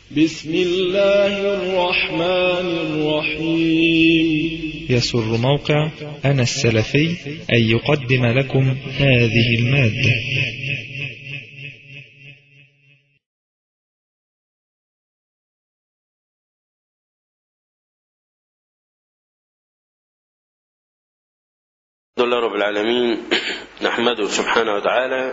بسم الله الرحمن الرحيم يسر موقع أنا السلفي أن يقدم لكم هذه المادة الحمد لله رب العالمين نحمده سبحانه وتعالى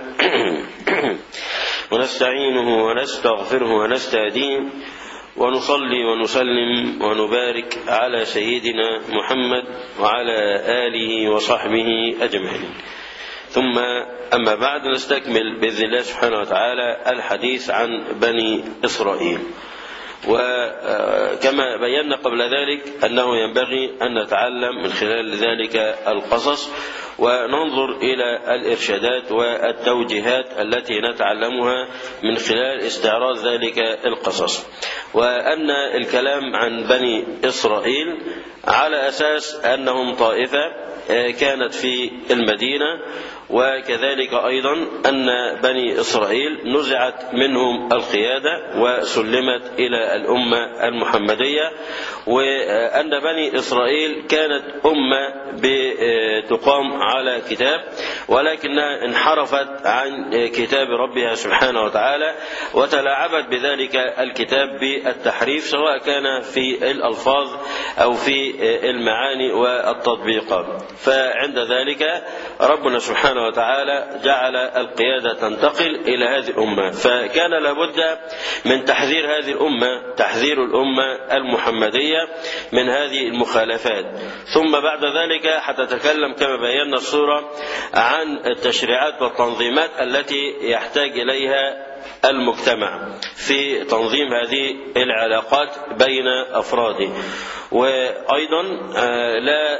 ونستعينه ونستغفره ونستهديه ونصلي ونسلم ونبارك على سيدنا محمد وعلى آله وصحبه أجمعين ثم أما بعد نستكمل بإذن الله سبحانه وتعالى الحديث عن بني إسرائيل وكما بينا قبل ذلك أنه ينبغي أن نتعلم من خلال ذلك القصص وننظر إلى الإرشادات والتوجيهات التي نتعلمها من خلال استعراض ذلك القصص وأن الكلام عن بني إسرائيل على أساس أنهم طائفة كانت في المدينة وكذلك أيضا أن بني إسرائيل نزعت منهم القيادة وسلمت إلى الأمة المحمدية وأن بني إسرائيل كانت أمة بتقام على كتاب ولكنها انحرفت عن كتاب ربها سبحانه وتعالى وتلاعبت بذلك الكتاب بالتحريف سواء كان في الألفاظ أو في المعاني والتطبيقات فعند ذلك ربنا سبحانه وتعالى جعل القيادة تنتقل إلى هذه الأمة فكان لابد من تحذير هذه الأمة تحذير الأمة المحمدية من هذه المخالفات ثم بعد ذلك حتتكلم كما بينا الصورة عن التشريعات والتنظيمات التي يحتاج إليها المجتمع في تنظيم هذه العلاقات بين أفراده وأيضا لا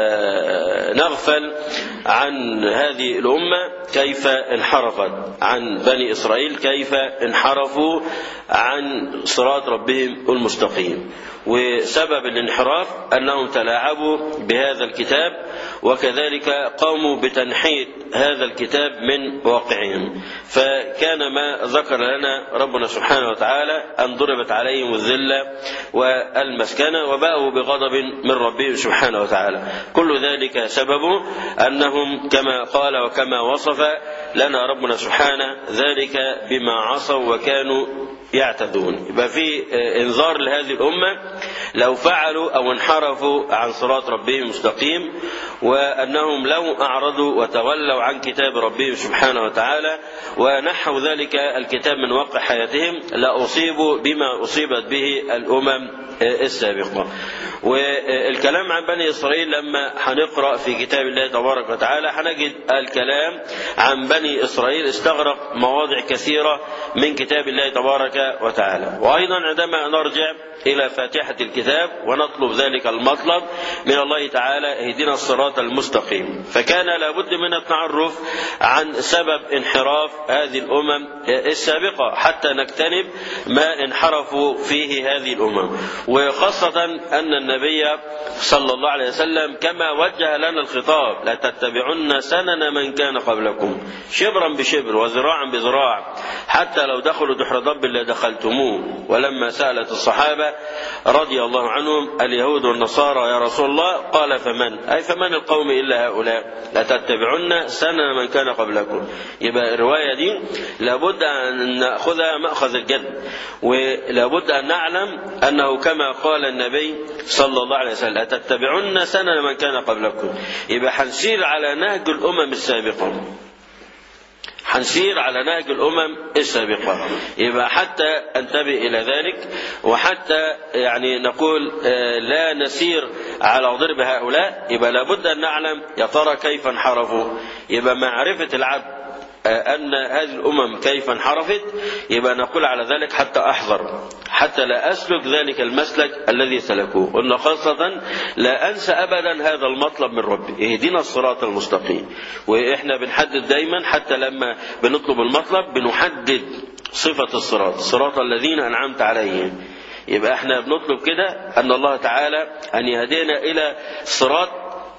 نغفل عن هذه الأمة كيف انحرفت عن بني إسرائيل كيف انحرفوا عن صراط ربهم المستقيم وسبب الانحراف أنهم تلاعبوا بهذا الكتاب وكذلك قاموا بتنحيت هذا الكتاب من واقعهم فكان ما ذكر لنا ربنا سبحانه وتعالى أن ضربت عليهم الذلة والمسكنة وباءوا بغضب من ربهم سبحانه وتعالى كل ذلك سببه أنهم كما قال وكما وصف لنا ربنا سبحانه ذلك بما عصوا وكانوا يعتدون يبقى في انذار لهذه الأمة لو فعلوا أو انحرفوا عن صراط ربهم المستقيم وأنهم لو أعرضوا وتولوا عن كتاب ربهم سبحانه وتعالى ونحوا ذلك الكتاب من واقع حياتهم لأصيبوا بما أصيبت به الأمم السابقة والكلام عن بني إسرائيل لما هنقرأ في كتاب الله تبارك وتعالى هنجد الكلام عن بني إسرائيل استغرق مواضع كثيرة من كتاب الله تبارك وتعالى وأيضا عندما نرجع إلى فاتحة الكتاب ونطلب ذلك المطلب من الله تعالى اهدنا الصراط المستقيم فكان لابد من التعرف عن سبب انحراف هذه الأمم السابقة حتى نجتنب ما انحرفوا فيه هذه الأمم وخاصة أن النبي صلى الله عليه وسلم كما وجه لنا الخطاب لا تتبعن سنن من كان قبلكم شبرا بشبر وذراعا بذراع حتى لو دخلوا دحر ضب لدخلتموه ولما سألت الصحابة رضي الله عنهم اليهود والنصارى يا رسول الله قال فمن أي فمن القوم إلا هؤلاء لتتبعن سنن من كان قبلكم يبقى الرواية دي لابد أن نأخذها مأخذ الجد ولابد أن نعلم أنه كما قال النبي صلى الله عليه وسلم لتتبعن سنن من كان قبلكم يبقى هنسير على نهج الأمم السابقة هنسير على نهج الأمم السابقة يبقى حتى انتبه إلى ذلك وحتى يعني نقول لا نسير على ضرب هؤلاء يبقى لابد أن نعلم يا ترى كيف انحرفوا يبقى معرفة العبد أن هذه الأمم كيف انحرفت يبقى نقول على ذلك حتى أحذر حتى لا أسلك ذلك المسلك الذي سلكوه قلنا خاصة لا أنسى أبدا هذا المطلب من ربي اهدنا الصراط المستقيم وإحنا بنحدد دايما حتى لما بنطلب المطلب بنحدد صفة الصراط صراط الذين أنعمت عليهم يبقى احنا بنطلب كده أن الله تعالى أن يهدينا إلى صراط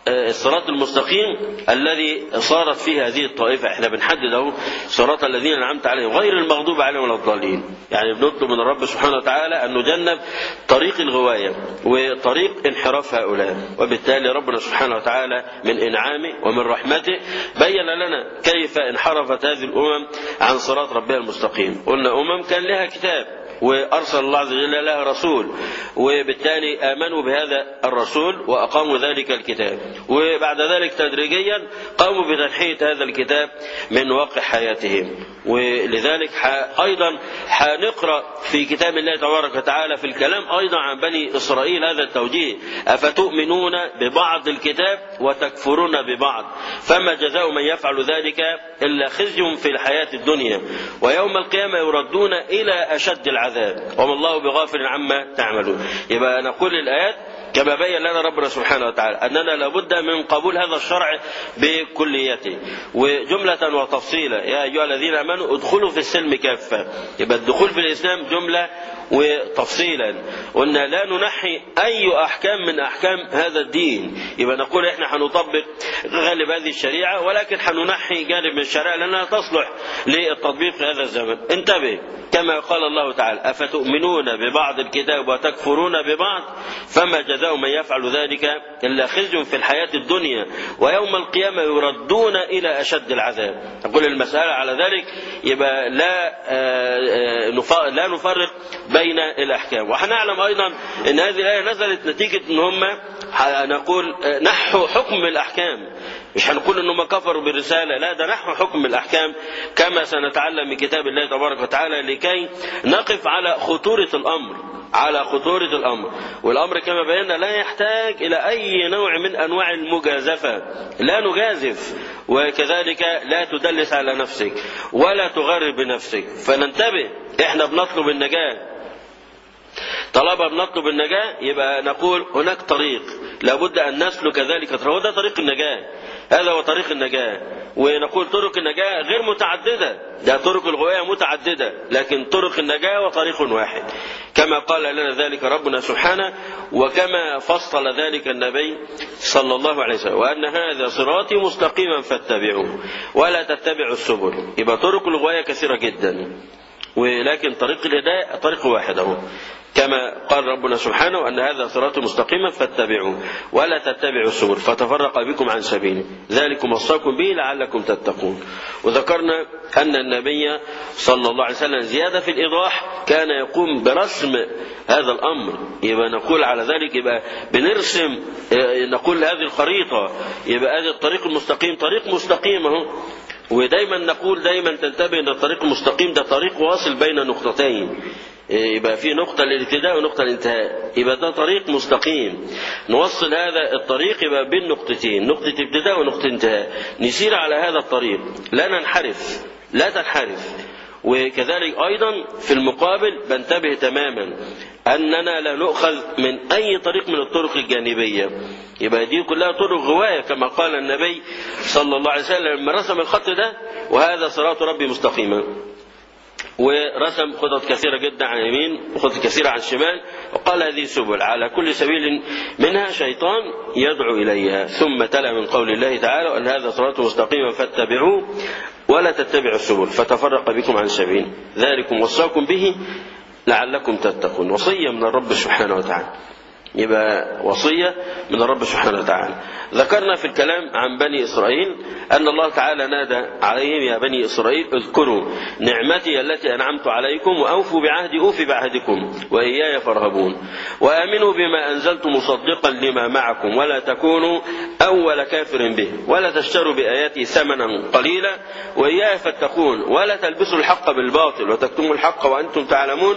الصراط المستقيم الذي صارت فيه هذه الطائفة احنا بنحدد اهو صراط الذين أنعمت عليهم غير المغضوب عليهم ولا الضالين يعني بنطلب من الرب سبحانه وتعالى أن نجنب طريق الغواية وطريق انحراف هؤلاء وبالتالي ربنا سبحانه وتعالى من إنعامه ومن رحمته بين لنا كيف انحرفت هذه الأمم عن صراط ربها المستقيم قلنا أمم كان لها كتاب وأرسل الله عز وجل لها رسول وبالتالي آمنوا بهذا الرسول وأقاموا ذلك الكتاب وبعد ذلك تدريجيا قاموا بتنحية هذا الكتاب من واقع حياتهم ولذلك أيضا حنقرأ في كتاب الله تبارك وتعالى في الكلام أيضا عن بني إسرائيل هذا التوجيه أفتؤمنون ببعض الكتاب وتكفرون ببعض فما جزاء من يفعل ذلك إلا خزي في الحياة الدنيا ويوم القيامة يردون إلى أشد العذاب وما الله بغافل عما تعملون يبقى نقول الآيات كما بين لنا ربنا سبحانه وتعالى أننا لابد من قبول هذا الشرع بكليته وجملة وتفصيلا يا أيها الذين آمنوا ادخلوا في السلم كافة يبقى الدخول في الإسلام جملة وتفصيلا قلنا لا ننحي أي أحكام من أحكام هذا الدين يبقى نقول إحنا هنطبق غالب هذه الشريعة ولكن هننحي جانب من الشريعة لأنها تصلح للتطبيق في هذا الزمن انتبه كما قال الله تعالى أفتؤمنون ببعض الكتاب وتكفرون ببعض فما جزاء من يفعل ذلك إلا خزي في الحياة الدنيا ويوم القيامة يردون إلى أشد العذاب أقول المسألة على ذلك يبقى لا لا نفرق بين الأحكام وهنعلم أيضا أن هذه الآية نزلت نتيجة أن هم نقول نحوا حكم الأحكام مش هنقول انهم كفروا بالرسالة لا ده نحو حكم الأحكام كما سنتعلم من كتاب الله تبارك وتعالى لكي نقف على خطورة الأمر على خطورة الأمر والأمر كما بينا لا يحتاج إلى أي نوع من أنواع المجازفة لا نجازف وكذلك لا تدلس على نفسك ولا تغرر بنفسك فننتبه احنا بنطلب النجاة طالما بنطلب النجاة يبقى نقول هناك طريق لابد أن نسلك ذلك الطريق وده طريق النجاة هذا هو طريق النجاة ونقول طرق النجاة غير متعددة ده طرق الغواية متعددة لكن طرق النجاة وطريق واحد كما قال لنا ذلك ربنا سبحانه وكما فصل ذلك النبي صلى الله عليه وسلم وأن هذا صراطي مستقيما فاتبعوه ولا تتبعوا السبل يبقى طرق الغواية كثيرة جدا ولكن طريق الهداية طريق واحد اهو كما قال ربنا سبحانه أن هذا صراط مستقيما فاتبعوه ولا تتبعوا السبل فتفرق بكم عن سبيله ذلكم وصاكم به لعلكم تتقون وذكرنا أن النبي صلى الله عليه وسلم زيادة في الإيضاح كان يقوم برسم هذا الأمر يبقى نقول على ذلك يبقى بنرسم نقول هذه الخريطة يبقى هذا الطريق المستقيم طريق مستقيم اهو ودايما نقول دايما تنتبه ان الطريق المستقيم ده طريق واصل بين نقطتين يبقى في نقطة للابتداء ونقطة للانتهاء يبقى ده طريق مستقيم نوصل هذا الطريق يبقى بين نقطتين نقطة ابتداء ونقطة انتهاء نسير على هذا الطريق لا ننحرف لا تنحرف وكذلك أيضا في المقابل بنتبه تماما أننا لا نؤخذ من أي طريق من الطرق الجانبية يبقى دي كلها طرق غواية كما قال النبي صلى الله عليه وسلم لما رسم الخط ده وهذا صراط ربي مستقيما ورسم خطط كثيرة جدا عن اليمين وخطط كثيرة عن الشمال وقال هذه سبل على كل سبيل منها شيطان يدعو إليها ثم تلا من قول الله تعالى وأن هذا صراط مستقيما فاتبعوه ولا تتبعوا السبل فتفرق بكم عن سبيل ذلكم وصاكم به لعلكم تتقون وصية من الرب سبحانه وتعالى يبقى وصية من الرب سبحانه وتعالى ذكرنا في الكلام عن بني إسرائيل أن الله تعالى نادى عليهم يا بني إسرائيل اذكروا نعمتي التي أنعمت عليكم وأوفوا بعهدي أوفي بعهدكم وإياي فارهبون وآمنوا بما أنزلت مصدقا لما معكم ولا تكونوا أول كافر به ولا تشتروا بآياتي ثمنا قليلا وإياي فاتقون ولا تلبسوا الحق بالباطل وتكتموا الحق وأنتم تعلمون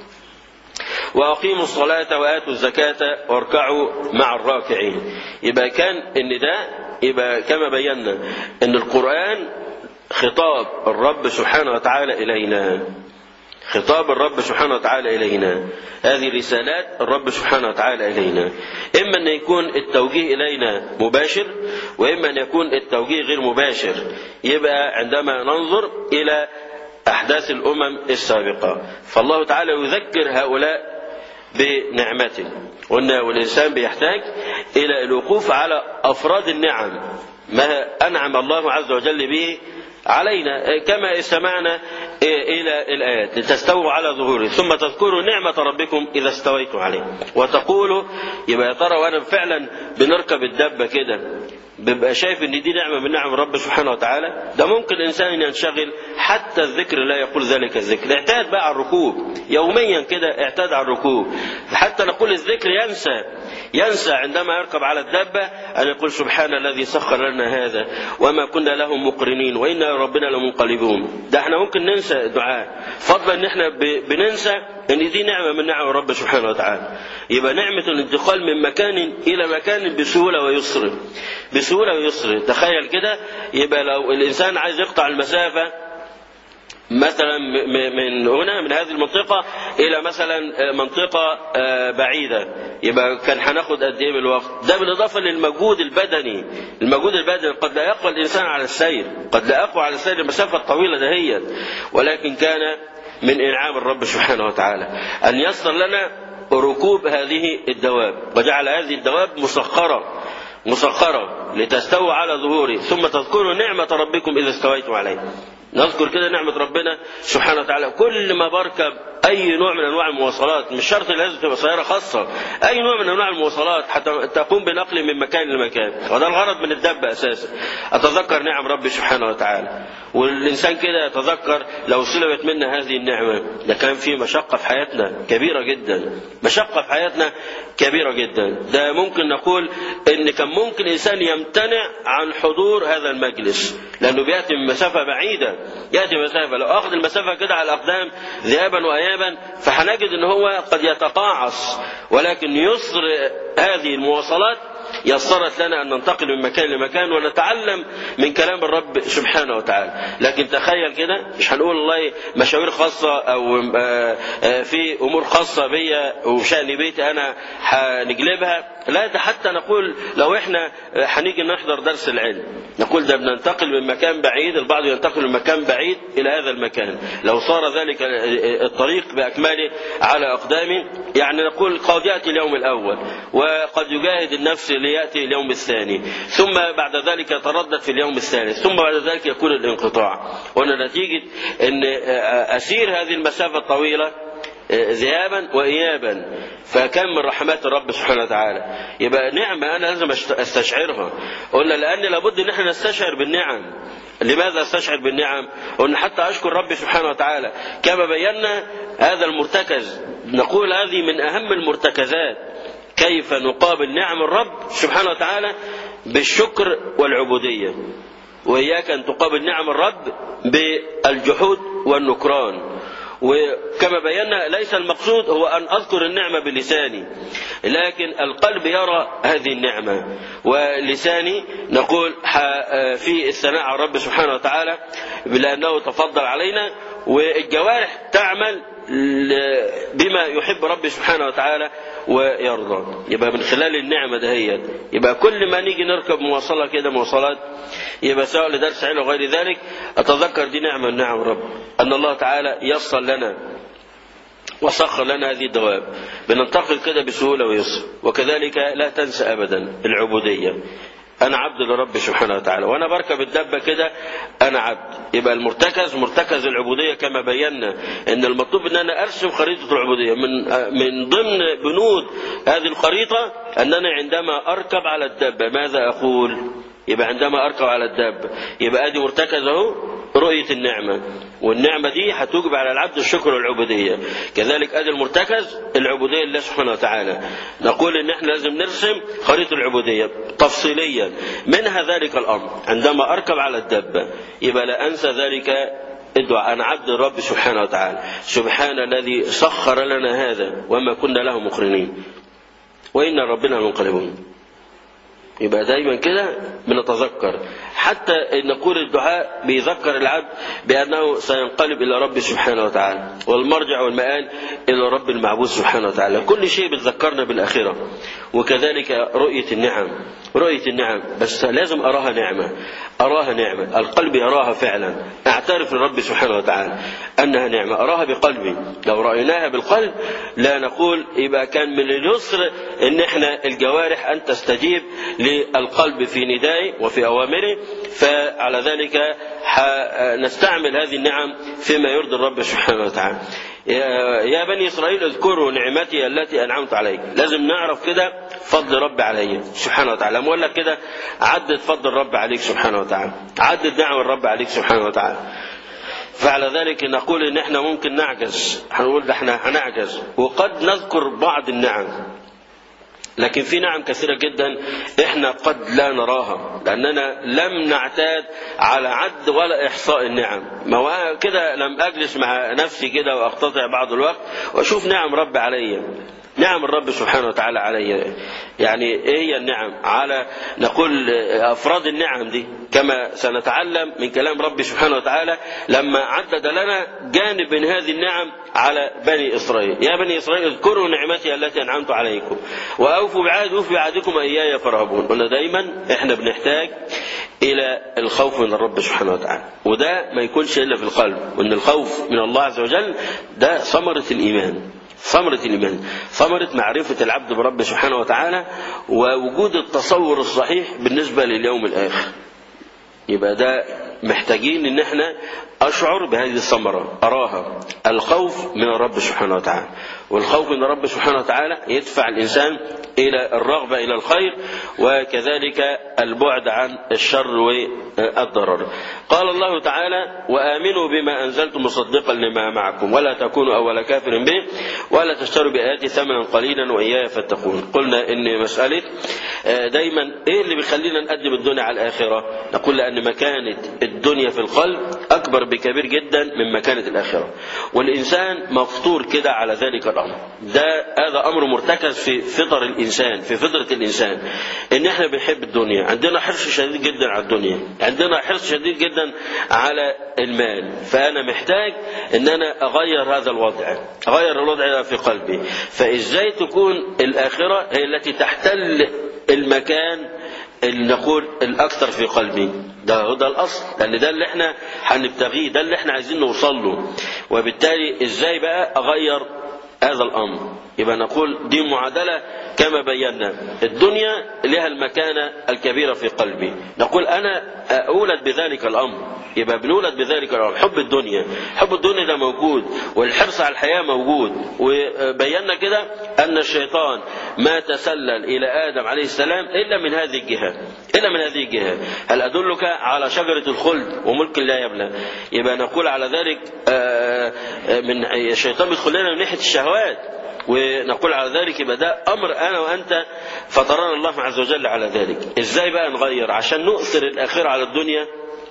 وأقيموا الصلاة وآتوا الزكاة واركعوا مع الراكعين يبقى كان النداء يبقى كما بينا أن القرآن خطاب الرب سبحانه وتعالى إلينا خطاب الرب سبحانه وتعالى إلينا هذه رسالات الرب سبحانه وتعالى إلينا إما أن يكون التوجيه إلينا مباشر وإما أن يكون التوجيه غير مباشر يبقى عندما ننظر إلى أحداث الأمم السابقة فالله تعالى يذكر هؤلاء بنعمته قلنا والإنسان بيحتاج إلى الوقوف على أفراد النعم ما أنعم الله عز وجل به علينا كما استمعنا إلى الآيات لتستووا على ظهوره ثم تذكروا نعمة ربكم إذا استويتم عليه وتقولوا يبقى يا ترى وأنا فعلا بنركب الدبة كده بيبقى شايف ان دي نعمه من نعم رب سبحانه وتعالى ده ممكن الانسان ينشغل حتى الذكر لا يقول ذلك الذكر اعتاد بقى على الركوب يوميا كده اعتاد على الركوب حتى نقول الذكر ينسى ينسى عندما يركب على الدابة أن يقول سبحان الذي سخر لنا هذا وما كنا له مقرنين وإنا ربنا لمنقلبون ده احنا ممكن ننسى الدعاء فضلا ان احنا بننسى ان دي نعمة من نعم رب سبحانه وتعالى يبقى نعمة الانتقال من مكان إلى مكان بسهولة ويسر بسهولة ويسر تخيل كده يبقى لو الإنسان عايز يقطع المسافة مثلا من هنا من هذه المنطقة إلى مثلا منطقة بعيدة يبقى كان هناخد قد إيه من الوقت ده بالإضافة للمجهود البدني المجهود البدني قد لا يقوى الإنسان على السير قد لا يقوى على السير المسافة الطويلة دهيت ولكن كان من إنعام الرب سبحانه وتعالى أن يسر لنا ركوب هذه الدواب وجعل هذه الدواب مسخرة مسخرة لتستوى على ظهوره ثم تذكروا نعمة ربكم إذا استويتم عليه نذكر كده نعمة ربنا سبحانه وتعالى كل ما بركب أي نوع من أنواع المواصلات مش شرط لازم تبقى سيارة خاصة أي نوع من أنواع المواصلات حتى تقوم بنقل من مكان لمكان وده الغرض من الدابة أساسا أتذكر نعم ربي سبحانه وتعالى والإنسان كده يتذكر لو سلبت منا هذه النعمة ده كان في مشقة في حياتنا كبيرة جدا مشقة في حياتنا كبيرة جدا ده ممكن نقول إن كان ممكن إنسان يمتنع عن حضور هذا المجلس لأنه بيأتي من مسافة بعيدة يأتي مسافة لو أخذ المسافة كده على الأقدام ذهابا وإيابا فهنجد إن هو قد يتقاعس ولكن يسر هذه المواصلات يسرت لنا أن ننتقل من مكان لمكان ونتعلم من كلام الرب سبحانه وتعالى لكن تخيل كده مش هنقول والله مشاوير خاصة أو في أمور خاصة بيا وشأن بيتي أنا هنجلبها لا ده حتى نقول لو احنا هنيجي نحضر درس العلم نقول ده بننتقل من مكان بعيد البعض ينتقل من مكان بعيد إلى هذا المكان لو صار ذلك الطريق بأكمله على أقدامه يعني نقول قد يأتي اليوم الأول وقد يجاهد النفس ليأتي اليوم الثاني ثم بعد ذلك يتردد في اليوم الثالث ثم بعد ذلك يكون الانقطاع وأن نتيجة أن أسير هذه المسافة الطويلة ذهابا وإيابا فكان من رحمات الرب سبحانه وتعالى يبقى نعمة أنا لازم أستشعرها قلنا لأن لابد أن احنا نستشعر بالنعم لماذا استشعر بالنعم قلنا حتى أشكر ربي سبحانه وتعالى كما بينا هذا المرتكز نقول هذه من أهم المرتكزات كيف نقابل نعم الرب سبحانه وتعالى بالشكر والعبودية وإياك أن تقابل نعم الرب بالجحود والنكران وكما بينا ليس المقصود هو أن أذكر النعمة بلساني لكن القلب يرى هذه النعمة ولساني نقول في الثناء على الرب سبحانه وتعالى لأنه تفضل علينا والجوارح تعمل بما يحب ربي سبحانه وتعالى ويرضى يبقى من خلال النعمة دهيت يبقى كل ما نيجي نركب مواصلة كده مواصلات يبقى سواء لدرس علم وغير ذلك أتذكر دي نعمة من نعم رب أن الله تعالى يصل لنا وسخر لنا هذه الدواب بننتقل كده بسهولة ويسر وكذلك لا تنسى أبدا العبودية أنا عبد لرب سبحانه وتعالى وأنا بركب الدبة كده أنا عبد يبقى المرتكز مرتكز العبودية كما بينا إن المطلوب إن أنا أرسم خريطة العبودية من من ضمن بنود هذه الخريطة أنني عندما أركب على الدبة ماذا أقول؟ يبقى عندما أركب على الدابة يبقى أدي مرتكز أهو رؤية النعمة والنعمة دي هتوجب على العبد الشكر والعبودية كذلك أدي المرتكز العبودية لله سبحانه وتعالى نقول إن إحنا لازم نرسم خريطة العبودية تفصيليا منها ذلك الأمر عندما أركب على الدابة يبقى لا أنسى ذلك الدعاء أنا عبد الرب سبحانه وتعالى سبحان الذي سخر لنا هذا وما كنا له مقرنين وإن ربنا منقلبون يبقى دايما كده بنتذكر حتى نقول الدعاء بيذكر العبد بأنه سينقلب إلى رب سبحانه وتعالى والمرجع والمآل إلى رب المعبود سبحانه وتعالى كل شيء بتذكرنا بالآخرة وكذلك رؤية النعم رؤية النعم بس لازم أراها نعمة أراها نعمة القلب يراها فعلا أعترف لرب سبحانه وتعالى أنها نعمة أراها بقلبي لو رأيناها بالقلب لا نقول يبقى كان من اليسر أن احنا الجوارح أن تستجيب للقلب في ندائه وفي أوامره فعلى ذلك نستعمل هذه النعم فيما يرضي الرب سبحانه وتعالى يا بني إسرائيل اذكروا نعمتي التي أنعمت عليكم لازم نعرف كده فضل رب علي سبحانه وتعالى لما أقول لك كده عدد فضل الرب عليك سبحانه وتعالى عدد نعم الرب عليك سبحانه وتعالى فعلى ذلك نقول ان احنا ممكن نعجز هنقول ده احنا هنعجز وقد نذكر بعض النعم لكن في نعم كثيرة جدا احنا قد لا نراها لاننا لم نعتاد على عد ولا احصاء النعم ما هو كده لم اجلس مع نفسي كده واقتطع بعض الوقت واشوف نعم رب علي نعم الرب سبحانه وتعالى علي يعني ايه هي النعم على نقول افراد النعم دي كما سنتعلم من كلام ربي سبحانه وتعالى لما عدد لنا جانب من هذه النعم على بني اسرائيل يا بني اسرائيل اذكروا نعمتي التي انعمت عليكم واوفوا بعهد اوفي بعهدكم اياي فارهبون قلنا دايما احنا بنحتاج الى الخوف من الرب سبحانه وتعالى وده ما يكونش الا في القلب وان الخوف من الله عز وجل ده ثمره الايمان ثمرة الإيمان ثمرة معرفة العبد برب سبحانه وتعالى ووجود التصور الصحيح بالنسبة لليوم الآخر يبقى ده محتاجين ان احنا اشعر بهذه الثمرة اراها الخوف من الرب سبحانه وتعالى والخوف من الرب سبحانه وتعالى يدفع الانسان الى الرغبة الى الخير وكذلك البعد عن الشر والضرر قال الله تعالى وامنوا بما انزلت مصدقا لما معكم ولا تكونوا اول كافر به ولا تشتروا باياتي ثمنا قليلا واياي فاتقون قلنا ان مساله دايما ايه اللي بيخلينا نقدم الدنيا على الاخره نقول لان مكانه الدنيا في القلب اكبر بكبير جدا من مكانه الاخره والانسان مفطور كده على ذلك الامر ده هذا امر مرتكز في فطر الانسان في فطره الانسان ان احنا بنحب الدنيا عندنا حرص شديد جدا على الدنيا عندنا حرص شديد جدا على المال فانا محتاج ان انا اغير هذا الوضع اغير الوضع ده في قلبي فازاي تكون الاخره هي التي تحتل المكان اللي نقول الاكثر في قلبي ده ده الاصل لان ده اللي احنا هنبتغيه ده اللي احنا عايزين نوصل له وبالتالي ازاي بقى اغير هذا الامر يبقى نقول دي معادله كما بينا الدنيا لها المكانه الكبيره في قلبي نقول انا اولد بذلك الامر يبقى بنولد بذلك الامر حب الدنيا حب الدنيا ده موجود والحرص على الحياه موجود وبينا كده ان الشيطان ما تسلل الى ادم عليه السلام الا من هذه الجهه الا من هذه الجهه هل ادلك على شجره الخلد وملك لا يبلى يبقى نقول على ذلك من الشيطان بيدخل لنا من ناحيه الشهوات ونقول على ذلك يبقى ده امر انا وانت فطرنا الله عز وجل على ذلك ازاي بقى نغير عشان نؤثر الاخره على الدنيا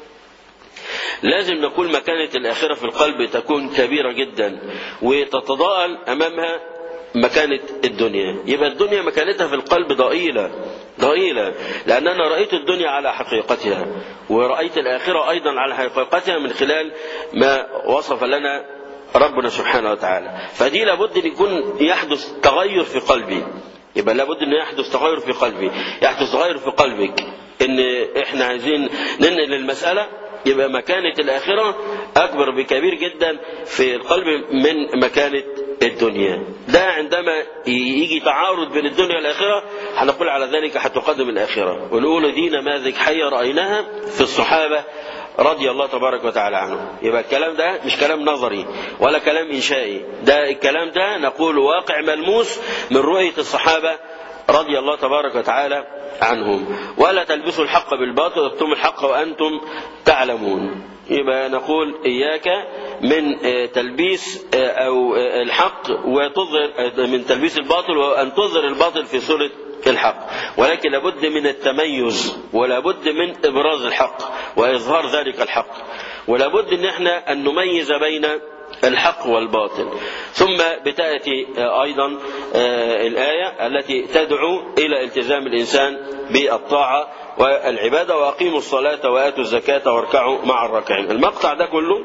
لازم نقول مكانة الآخرة في القلب تكون كبيرة جدا وتتضاءل أمامها مكانة الدنيا يبقى الدنيا مكانتها في القلب ضئيلة ضئيلة لأن أنا رأيت الدنيا على حقيقتها ورأيت الآخرة أيضا على حقيقتها من خلال ما وصف لنا ربنا سبحانه وتعالى فدي لابد أن يكون يحدث تغير في قلبي يبقى لابد أن يحدث تغير في قلبي يحدث تغير في قلبك ان احنا عايزين ننقل المسألة يبقى مكانة الآخرة أكبر بكبير جدا في القلب من مكانة الدنيا ده عندما يجي تعارض بين الدنيا والآخرة هنقول على ذلك هتقدم الآخرة ونقول دي نماذج حية رأيناها في الصحابة رضي الله تبارك وتعالى عنه يبقى الكلام ده مش كلام نظري ولا كلام إنشائي ده الكلام ده نقول واقع ملموس من رؤية الصحابة رضي الله تبارك وتعالى عنهم ولا تلبسوا الحق بالباطل واكتموا الحق وأنتم تعلمون يبقى نقول إياك من تلبيس أو الحق وتظهر من تلبيس الباطل وأن تظهر الباطل في صورة الحق ولكن لابد من التميز ولابد من إبراز الحق وإظهار ذلك الحق ولابد ان احنا ان نميز بين الحق والباطل ثم بتأتي أيضا الآية التي تدعو إلى التزام الإنسان بالطاعة والعبادة وأقيموا الصلاة وآتوا الزكاة واركعوا مع الراكعين المقطع ده كله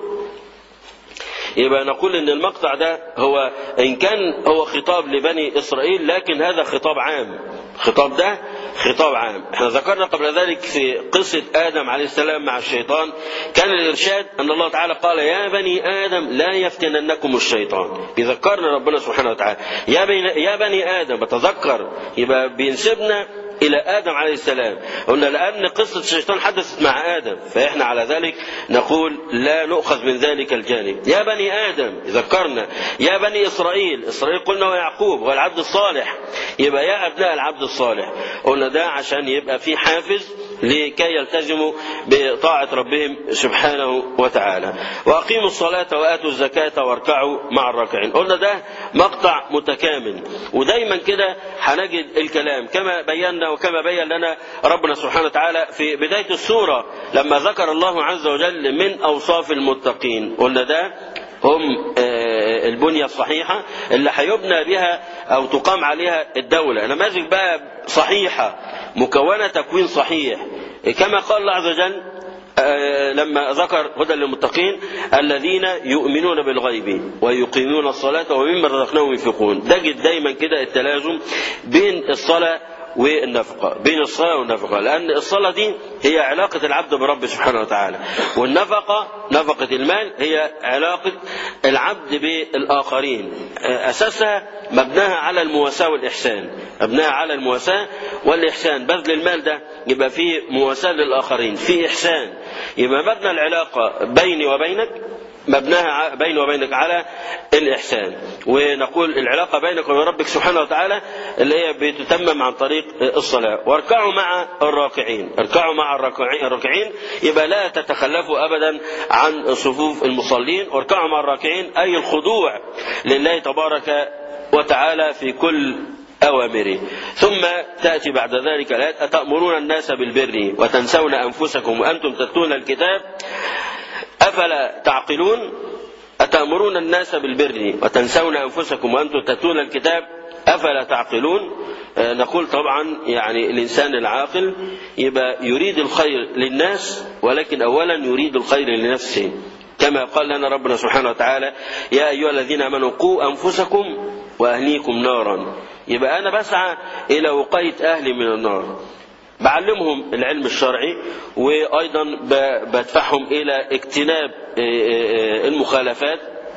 يبقى نقول ان المقطع ده هو ان كان هو خطاب لبني اسرائيل لكن هذا خطاب عام خطاب ده خطاب عام احنا ذكرنا قبل ذلك في قصة آدم عليه السلام مع الشيطان كان الإرشاد أن الله تعالى قال يا بني آدم لا يفتننكم الشيطان بيذكرنا ربنا سبحانه وتعالى يا بني, يا بني آدم بتذكر يبقى بينسبنا إلى آدم عليه السلام قلنا لأن قصة الشيطان حدثت مع آدم فإحنا على ذلك نقول لا نؤخذ من ذلك الجانب يا بني آدم ذكرنا يا بني إسرائيل إسرائيل قلنا ويعقوب والعبد الصالح يبقى يا أبناء العبد الصالح قلنا ده عشان يبقى في حافز لكي يلتزموا بطاعة ربهم سبحانه وتعالى وأقيموا الصلاة وآتوا الزكاة واركعوا مع الراكعين قلنا ده مقطع متكامل ودايما كده هنجد الكلام كما بينا وكما بين لنا ربنا سبحانه وتعالى في بداية السورة لما ذكر الله عز وجل من أوصاف المتقين قلنا ده هم البنية الصحيحة اللي هيبنى بها أو تقام عليها الدولة نماذج بقى صحيحة مكونة تكوين صحيح كما قال الله عز وجل لما ذكر هدى للمتقين الذين يؤمنون بالغيب ويقيمون الصلاة ومما رزقناهم ينفقون تجد دايما كده التلازم بين الصلاة والنفقة بين الصلاة والنفقة لأن الصلاة دي هي علاقة العبد برب سبحانه وتعالى والنفقة نفقة المال هي علاقة العبد بالآخرين أساسها مبناها على المواساة والإحسان مبناها على المواساة والإحسان بذل المال ده يبقى فيه مواساة للآخرين فيه إحسان يبقى مبنى العلاقة بيني وبينك مبناها بيني وبينك على الإحسان ونقول العلاقة بينك وبين ربك سبحانه وتعالى اللي هي بتتمم عن طريق الصلاة واركعوا مع الراكعين اركعوا مع الراكعين يبقى لا تتخلفوا أبدا عن صفوف المصلين واركعوا مع الراكعين أي الخضوع لله تبارك وتعالى في كل أوامره ثم تأتي بعد ذلك الآيات أتأمرون الناس بالبر وتنسون أنفسكم وأنتم تتلون الكتاب أفلا تعقلون أتأمرون الناس بالبر وتنسون أنفسكم وأنتم تتلون الكتاب أفلا تعقلون نقول طبعا يعني الإنسان العاقل يبقى يريد الخير للناس ولكن أولا يريد الخير لنفسه كما قال لنا ربنا سبحانه وتعالى يا أيها الذين آمنوا قوا أنفسكم وأهليكم نارا يبقى أنا بسعى إلى وقاية أهلي من النار بعلمهم العلم الشرعي وايضا بدفعهم الى اجتناب المخالفات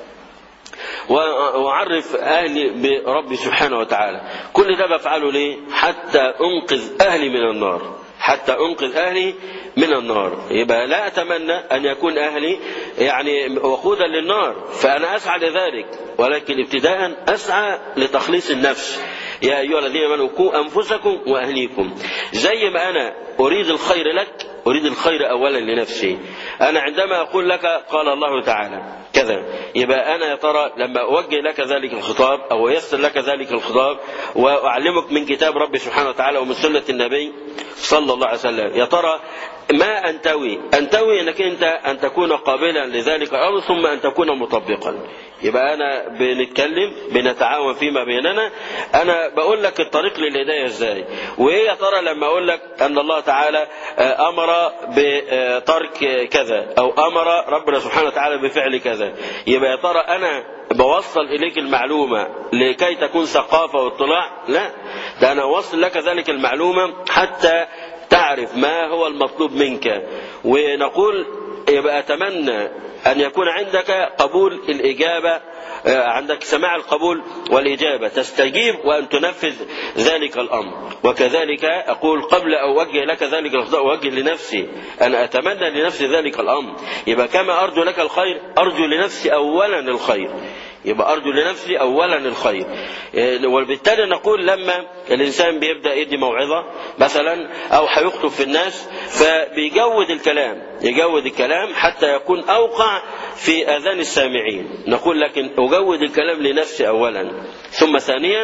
واعرف اهلي بربي سبحانه وتعالى كل ده بفعله ليه حتى انقذ اهلي من النار حتى انقذ اهلي من النار يبقى لا اتمنى ان يكون اهلي يعني وقودا للنار فانا اسعى لذلك ولكن ابتداء اسعى لتخليص النفس يا ايها الذين امنوا قوا انفسكم واهليكم زي ما انا اريد الخير لك اريد الخير اولا لنفسي انا عندما اقول لك قال الله تعالى كذا يبقى انا يا ترى لما اوجه لك ذلك الخطاب او ايسر لك ذلك الخطاب واعلمك من كتاب ربي سبحانه وتعالى ومن سنه النبي صلى الله عليه وسلم يا ترى ما انتوي انتوي انك انت ان تكون قابلا لذلك الامر ثم ان تكون مطبقا يبقى انا بنتكلم بنتعاون فيما بيننا انا بقول لك الطريق للهدايه ازاي وايه يا ترى لما اقول لك ان الله تعالى امر بترك كذا او امر ربنا سبحانه وتعالى بفعل كذا يبقى يا ترى انا بوصل اليك المعلومه لكي تكون ثقافه واطلاع لا ده انا اوصل لك ذلك المعلومه حتى تعرف ما هو المطلوب منك ونقول يبقى اتمنى ان يكون عندك قبول الاجابه عندك سماع القبول والإجابة تستجيب وأن تنفذ ذلك الأمر وكذلك أقول قبل أن أوجه لك ذلك الخطأ أوجه لنفسي أنا أتمنى لنفسي ذلك الأمر يبقى كما أرجو لك الخير أرجو لنفسي أولا الخير يبقى أرجو لنفسي أولا الخير وبالتالي نقول لما الإنسان بيبدأ يدي موعظة مثلا أو هيخطب في الناس فبيجود الكلام يجود الكلام حتى يكون أوقع في آذان السامعين نقول لكن أجود الكلام لنفسي أولا ثم ثانيا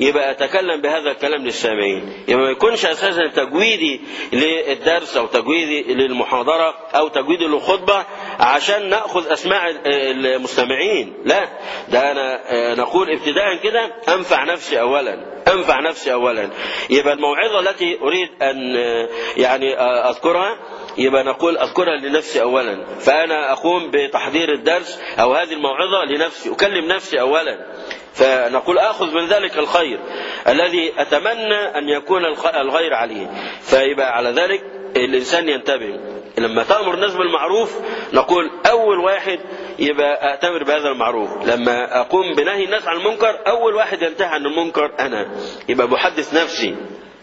يبقى أتكلم بهذا الكلام للسامعين يبقى ما يكونش أساسا تجويدي للدرس أو تجويدي للمحاضرة أو تجويدي للخطبة عشان نأخذ أسماع المستمعين لا ده أنا نقول ابتداء كده أنفع نفسي أولا أنفع نفسي أولا يبقى الموعظة التي أريد أن يعني أذكرها يبقى نقول أذكرها لنفسي أولا فأنا أقوم بتحضير الدرس أو هذه الموعظة لنفسي أكلم نفسي أولا فنقول آخذ من ذلك الخير الذي أتمنى أن يكون الغير عليه فيبقى على ذلك الإنسان ينتبه لما تأمر الناس بالمعروف نقول أول واحد يبقى أتمر بهذا المعروف لما أقوم بنهي الناس عن المنكر أول واحد ينتهي عن المنكر أنا يبقى بحدث نفسي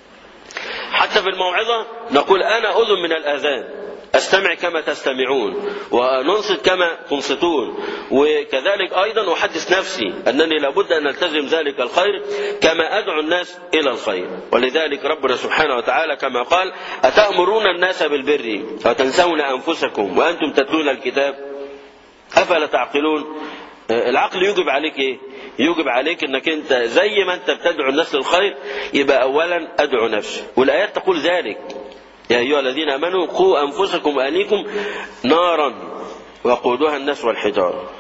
حتى في الموعظة نقول أنا أذن من الآذان أستمع كما تستمعون وننصت كما تنصتون وكذلك أيضا أحدث نفسي أنني لابد أن ألتزم ذلك الخير كما أدعو الناس إلى الخير ولذلك ربنا سبحانه وتعالى كما قال أتأمرون الناس بالبر وتنسون أنفسكم وأنتم تتلون الكتاب أفلا تعقلون العقل يجب عليك ايه يجب عليك انك انت زي ما انت بتدعو الناس للخير يبقى اولا ادعو نفسي والايات تقول ذلك يا ايها الذين امنوا قوا انفسكم واهليكم نارا وقودها الناس والحجاره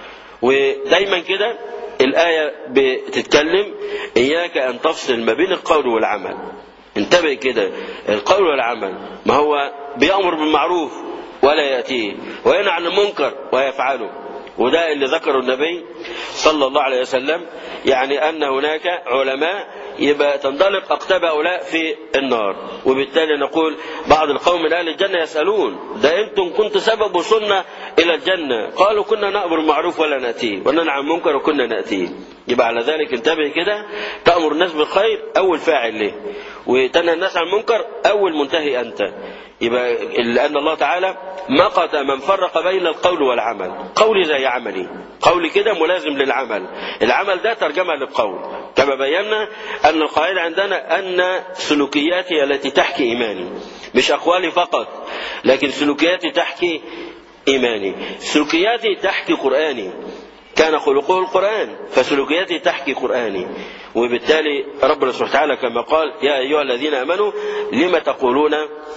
ودايما كده الايه بتتكلم اياك ان تفصل ما بين القول والعمل انتبه كده القول والعمل ما هو بيامر بالمعروف ولا ياتيه وينهى عن المنكر ويفعله وده اللي ذكره النبي صلى الله عليه وسلم يعني أن هناك علماء يبقى تندلق أقتاب هؤلاء في النار وبالتالي نقول بعض القوم من أهل الجنة يسألون ده أنتم كنت سبب وصلنا إلى الجنة قالوا كنا نأمر المعروف ولا نأتيه وننهى عن المنكر وكنا نأتيه يبقى على ذلك انتبه كده تأمر الناس بالخير أول فاعل له وتنهى الناس عن المنكر أول منتهي أنت يبقى لأن الله تعالى مقت من فرق بين القول والعمل قولي زي عملي قولي كده ملازم للعمل العمل ده ترجمة للقول كما بينا أن القاعدة عندنا أن سلوكياتي التي تحكي إيماني مش أقوالي فقط لكن سلوكياتي تحكي إيماني سلوكياتي تحكي قرآني كان خلقه القرآن فسلوكياتي تحكي قرآني وبالتالي ربنا سبحانه وتعالى كما قال يا أيها الذين آمنوا لم تقولون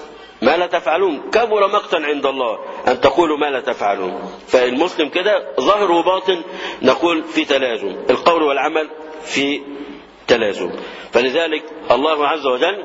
ما لا تفعلون كبر مقتا عند الله أن تقولوا ما لا تفعلون فالمسلم كده ظاهر وباطن نقول في تلازم القول والعمل في تلازم فلذلك الله عز وجل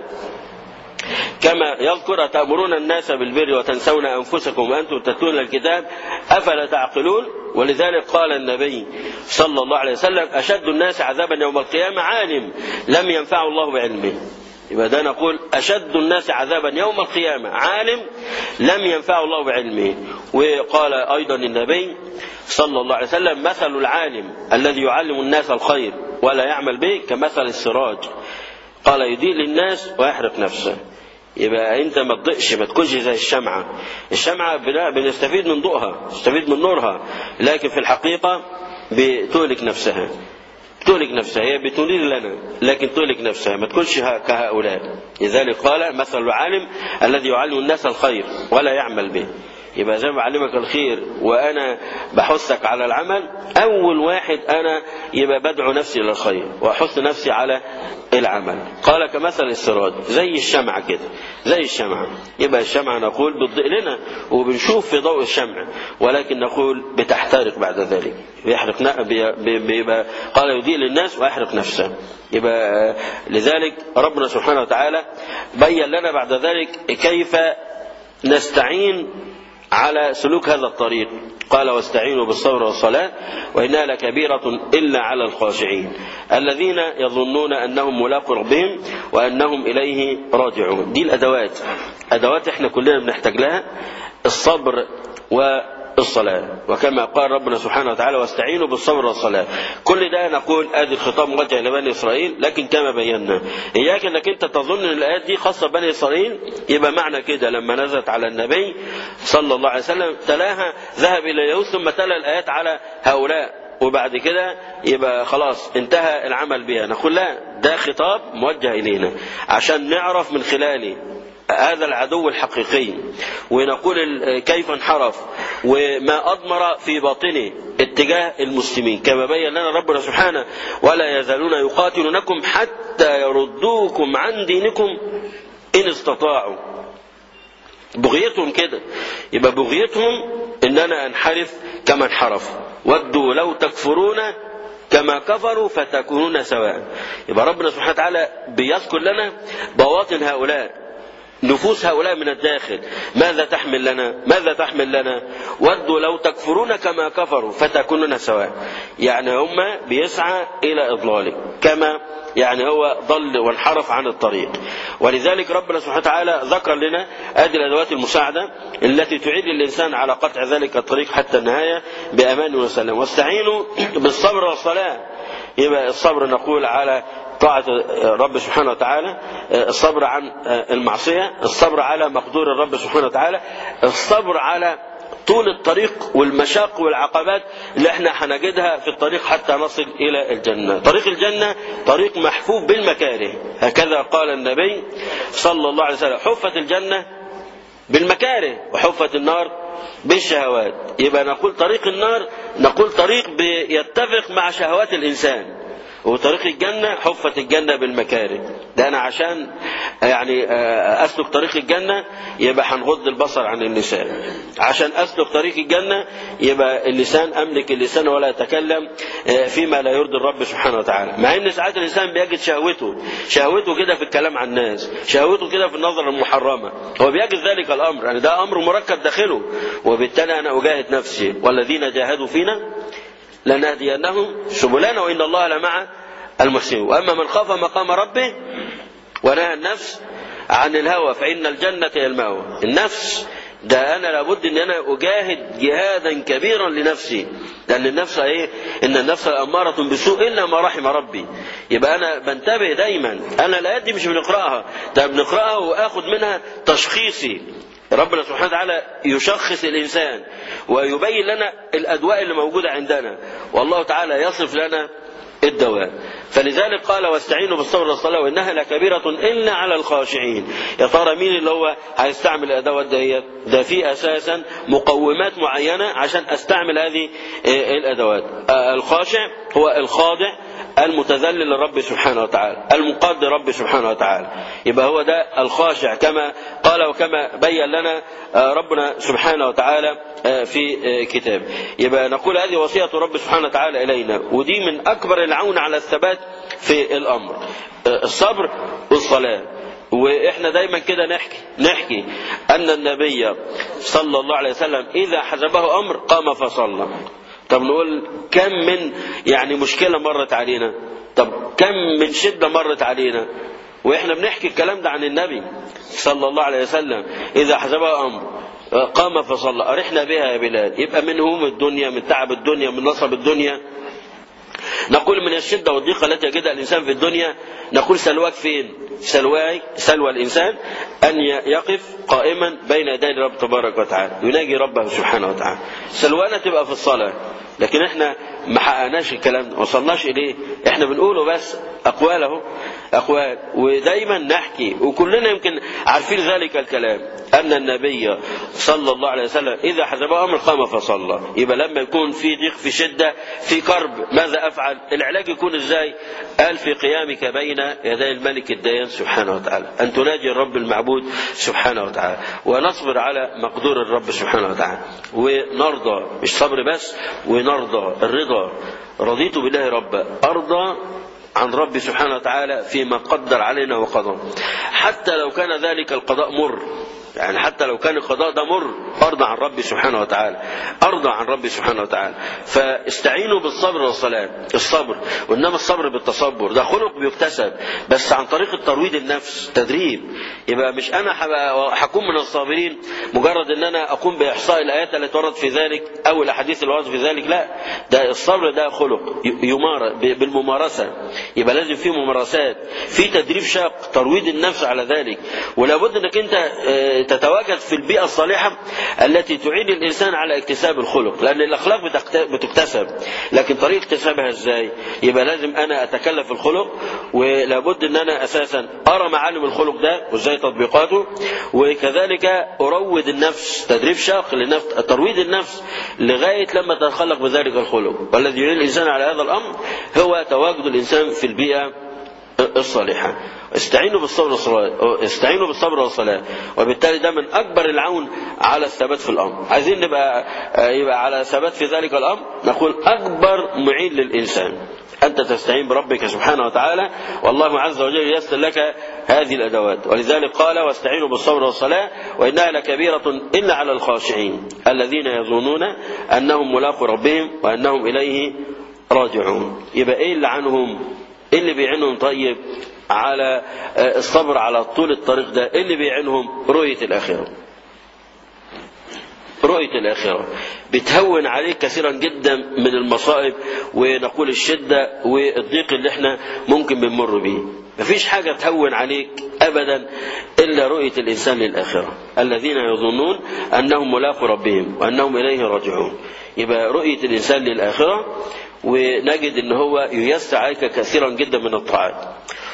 كما يذكر أتأمرون الناس بالبر وتنسون أنفسكم وأنتم تتلون الكتاب أفلا تعقلون ولذلك قال النبي صلى الله عليه وسلم أشد الناس عذابا يوم القيامة عالم لم ينفعه الله بعلمه يبقى ده نقول أشد الناس عذابا يوم القيامة عالم لم ينفعه الله بعلمه وقال أيضا النبي صلى الله عليه وسلم مثل العالم الذي يعلم الناس الخير ولا يعمل به كمثل السراج قال يضيء للناس ويحرق نفسه يبقى انت ما تضيقش ما تكونش زي الشمعة الشمعة بنستفيد من ضوءها نستفيد من نورها لكن في الحقيقة بتهلك نفسها تهلك نفسها هي بتنير لنا لكن تهلك نفسها ما تكونش كهؤلاء لذلك قال مثل العالم الذي يعلم الناس الخير ولا يعمل به يبقى زي ما بعلمك الخير وانا بحثك على العمل اول واحد انا يبقى بدعو نفسي للخير واحث نفسي على العمل قال كمثل السراج زي الشمعة كده زي الشمعة يبقى الشمعة نقول بتضيء لنا وبنشوف في ضوء الشمع ولكن نقول بتحترق بعد ذلك بيحرق بيبقى قال يضيء للناس ويحرق نفسه يبقى لذلك ربنا سبحانه وتعالى بين لنا بعد ذلك كيف نستعين على سلوك هذا الطريق قال واستعينوا بالصبر والصلاة وإنها لكبيرة إلا على الخاشعين الذين يظنون أنهم ملاقوا ربهم وأنهم إليه راجعون دي الأدوات أدوات إحنا كلنا بنحتاج لها الصبر و الصلاة وكما قال ربنا سبحانه وتعالى واستعينوا بالصبر والصلاة كل ده نقول ادي الخطاب موجه لبني اسرائيل لكن كما بينا اياك انك انت تظن ان الايات دي خاصة بني اسرائيل يبقى معنى كده لما نزلت على النبي صلى الله عليه وسلم تلاها ذهب الى اليهود ثم تلا الايات على هؤلاء وبعد كده يبقى خلاص انتهى العمل بها نقول لا ده خطاب موجه الينا عشان نعرف من خلاله هذا العدو الحقيقي ونقول كيف انحرف وما أضمر في باطنه اتجاه المسلمين كما بين لنا ربنا سبحانه ولا يزالون يقاتلونكم حتى يردوكم عن دينكم إن استطاعوا بغيتهم كده يبقى بغيتهم ان انا انحرف كما انحرفوا ودوا لو تكفرون كما كفروا فتكونون سواء يبقى ربنا سبحانه وتعالى بيذكر لنا بواطن هؤلاء نفوس هؤلاء من الداخل ماذا تحمل لنا ماذا تحمل لنا ودوا لو تكفرون كما كفروا فتكونون سواء يعني هم بيسعى إلى إضلالك كما يعني هو ضل وانحرف عن الطريق ولذلك ربنا سبحانه وتعالى ذكر لنا هذه الأدوات المساعدة التي تعيد الإنسان على قطع ذلك الطريق حتى النهاية بأمان وسلام واستعينوا بالصبر والصلاة يبقى الصبر نقول على طاعة الرب سبحانه وتعالى الصبر عن المعصية الصبر على مقدور الرب سبحانه وتعالى الصبر على طول الطريق والمشاق والعقبات اللي احنا هنجدها في الطريق حتى نصل الى الجنه. طريق الجنه طريق محفوف بالمكاره، هكذا قال النبي صلى الله عليه وسلم، حفت الجنه بالمكاره وحفت النار بالشهوات. يبقى نقول طريق النار نقول طريق يتفق مع شهوات الانسان. وطريق الجنة حفت الجنة بالمكاره ده أنا عشان يعني أسلك طريق الجنة يبقى هنغض البصر عن النساء عشان أسلك طريق الجنة يبقى اللسان أملك اللسان ولا أتكلم فيما لا يرضي الرب سبحانه وتعالى مع إن ساعات الإنسان بيجد شهوته شهوته كده في الكلام عن الناس شهوته كده في النظر المحرمة هو بيجد ذلك الأمر يعني ده أمر مركب داخله وبالتالي أنا أجاهد نفسي والذين جاهدوا فينا لنهدينهم سبلنا وإن الله لمع المحسنين وأما من خاف مقام ربه ونهى النفس عن الهوى فإن الجنة هي المأوى النفس ده أنا لابد أن أنا أجاهد جهادا كبيرا لنفسي لأن النفس إيه؟ إن النفس أمارة بسوء إلا ما رحم ربي يبقى أنا بنتبه دايما أنا لا يدي مش بنقرأها ده بنقرأها وآخد منها تشخيصي ربنا سبحانه وتعالى يشخص الإنسان ويبين لنا الأدواء اللي موجودة عندنا والله تعالى يصف لنا الدواء فلذلك قال واستعينوا بالصبر والصلاة وإنها لكبيرة إلا على الخاشعين يا ترى مين اللي هو هيستعمل الأدوات دهيت ده في أساسا مقومات معينة عشان أستعمل هذه الأدوات الخاشع هو الخاضع المتذلل للرب سبحانه وتعالى المقاد لرب سبحانه وتعالى يبقى هو ده الخاشع كما قال وكما بين لنا ربنا سبحانه وتعالى في كتاب يبقى نقول هذه وصية رب سبحانه وتعالى إلينا ودي من أكبر العون على الثبات في الأمر الصبر والصلاة واحنا دايما كده نحكي نحكي ان النبي صلى الله عليه وسلم اذا حزبه امر قام فصلى طب نقول كم من يعني مشكلة مرت علينا طب كم من شدة مرت علينا واحنا بنحكي الكلام ده عن النبي صلى الله عليه وسلم اذا حسبه امر قام فصلى ارحنا بها يا بلال يبقى من هموم الدنيا من تعب الدنيا من نصب الدنيا نقول من الشدة والضيقة التي يجدها الإنسان في الدنيا نقول سلواك فين سلواي سلوى الإنسان أن يقف قائما بين يدي الرب تبارك وتعالى يناجي ربه سبحانه وتعالى سلوانا تبقى في الصلاة لكن احنا ما حققناش الكلام ده وصلناش اليه احنا بنقوله بس اقوال اهو اقوال ودايما نحكي وكلنا يمكن عارفين ذلك الكلام ان النبي صلى الله عليه وسلم اذا حزبه امر قام فصلى يبقى لما يكون في ضيق في شده في كرب ماذا افعل العلاج يكون ازاي قال في قيامك بين يدي الملك الديان سبحانه وتعالى ان تناجي الرب المعبود سبحانه وتعالى ونصبر على مقدور الرب سبحانه وتعالى ونرضى مش صبر بس ونرضى الرضا رضيت بالله ربا أرضى عن ربي سبحانه وتعالى فيما قدر علينا وقضى حتى لو كان ذلك القضاء مر يعني حتى لو كان القضاء ده مر ارضى عن ربي سبحانه وتعالى ارضى عن ربي سبحانه وتعالى فاستعينوا بالصبر والصلاه الصبر وانما الصبر بالتصبر ده خلق بيكتسب بس عن طريق الترويض النفس تدريب يبقى مش انا هكون من الصابرين مجرد ان انا اقوم باحصاء الايات التي وردت في ذلك او الاحاديث اللي وردت في ذلك لا ده الصبر ده خلق يمارس بالممارسه يبقى لازم في ممارسات في تدريب شاق ترويض النفس على ذلك ولابد انك انت وتتواجد في البيئة الصالحة التي تعين الإنسان على اكتساب الخلق لأن الأخلاق بتكتسب لكن طريقة اكتسابها إزاي يبقى لازم أنا أتكلف الخلق ولابد أن أنا أساسا أرى معالم الخلق ده وإزاي تطبيقاته وكذلك أروض النفس تدريب شاق للنفس ترويض النفس لغاية لما تتخلق بذلك الخلق والذي يعين الإنسان على هذا الأمر هو تواجد الإنسان في البيئة الصالحة استعينوا بالصبر والصلاة استعينوا بالصبر والصلاة وبالتالي ده من أكبر العون على الثبات في الأمر عايزين نبقى يبقى على ثبات في ذلك الأمر نقول أكبر معين للإنسان أنت تستعين بربك سبحانه وتعالى والله عز وجل يسر لك هذه الأدوات ولذلك قال واستعينوا بالصبر والصلاة وإنها لكبيرة إلا على الخاشعين الذين يظنون أنهم ملاقوا ربهم وأنهم إليه راجعون يبقى إيه اللي عنهم إيه اللي بيعينهم طيب على الصبر على طول الطريق ده إيه اللي بيعينهم رؤية الآخرة رؤية الآخرة بتهون عليك كثيرا جدا من المصائب ونقول الشدة والضيق اللي احنا ممكن بنمر بيه مفيش حاجة تهون عليك أبدا إلا رؤية الإنسان للآخرة الذين يظنون أنهم ملاقوا ربهم وأنهم إليه راجعون يبقى رؤية الإنسان للآخرة ونجد ان هو ييسر عليك كثيرا جدا من الطاعات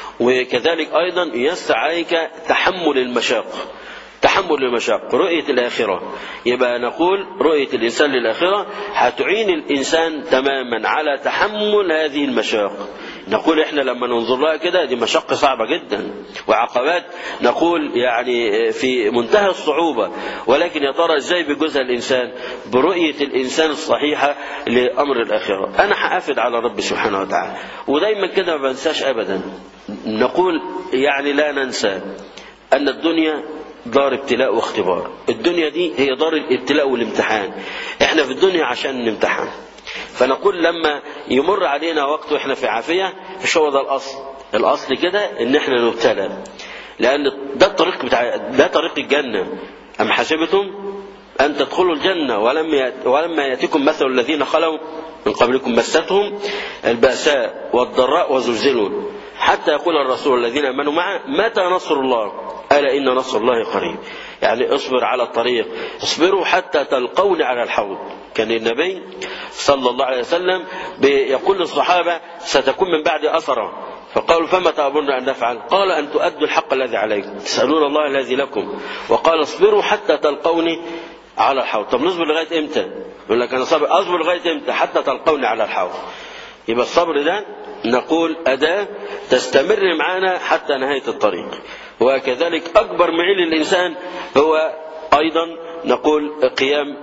وكذلك ايضا ييسر عليك تحمل المشاق تحمل المشاق رؤية الآخرة يبقى نقول رؤية الإنسان للآخرة هتعين الإنسان تماما على تحمل هذه المشاق نقول احنا لما ننظر لها كده دي مشقة صعبة جدا وعقبات نقول يعني في منتهى الصعوبة ولكن يا ترى ازاي بيجوزها الانسان برؤية الانسان الصحيحة لامر الاخرة انا حافظ على رب سبحانه وتعالى ودايما كده ما بنساش ابدا نقول يعني لا ننسى ان الدنيا دار ابتلاء واختبار الدنيا دي هي دار الابتلاء والامتحان احنا في الدنيا عشان نمتحن فنقول لما يمر علينا وقت واحنا في عافية مش هو ده الأصل الأصل كده إن احنا نبتلى لأن ده الطريق بتاع ده طريق الجنة أم حسبتم أن تدخلوا الجنة ولم يأت ولما يأتكم مثل الذين خلوا من قبلكم مستهم البأساء والضراء وزلزلوا حتى يقول الرسول الذين آمنوا معه متى نصر الله ألا إن نصر الله قريب يعني اصبر على الطريق اصبروا حتى تلقوني على الحوض كان النبي صلى الله عليه وسلم يقول للصحابة ستكون من بعد أثرة فقالوا فما تأمرون أن نفعل قال أن تؤدوا الحق الذي عليكم تسألون الله الذي لكم وقال اصبروا حتى تلقوني على الحوض طب نصبر لغاية امتى يقول لك أنا صبر أصبر لغاية امتى حتى تلقوني على الحوض يبقى الصبر ده نقول أداة تستمر معنا حتى نهاية الطريق وكذلك أكبر معين للإنسان هو أيضا نقول قيام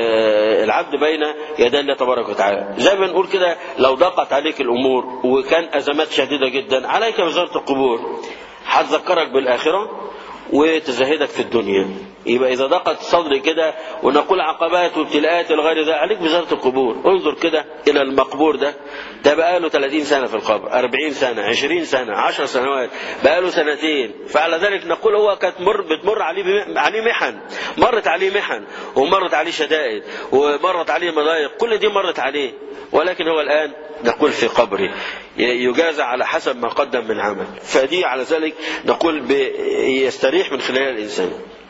العبد بين يدي الله تبارك وتعالى زي ما نقول كده لو ضاقت عليك الأمور وكان أزمات شديدة جدا عليك بزارة القبور هتذكرك بالآخرة وتزهدك في الدنيا يبقى إذا ضاقت صدري كده ونقول عقبات وابتلاءات الغير ذا عليك بزارة القبور انظر كده إلى المقبور ده ده بقاله 30 سنة في القبر 40 سنة 20 سنة 10 سنوات بقاله سنتين فعلى ذلك نقول هو كانت مر بتمر عليه عليه محن مرت عليه محن ومرت عليه شدائد ومرت عليه مضايق كل دي مرت عليه ولكن هو الآن نقول في قبره يجازى على حسب ما قدم من عمل فدي على ذلك نقول يستريح من خلال الإنسان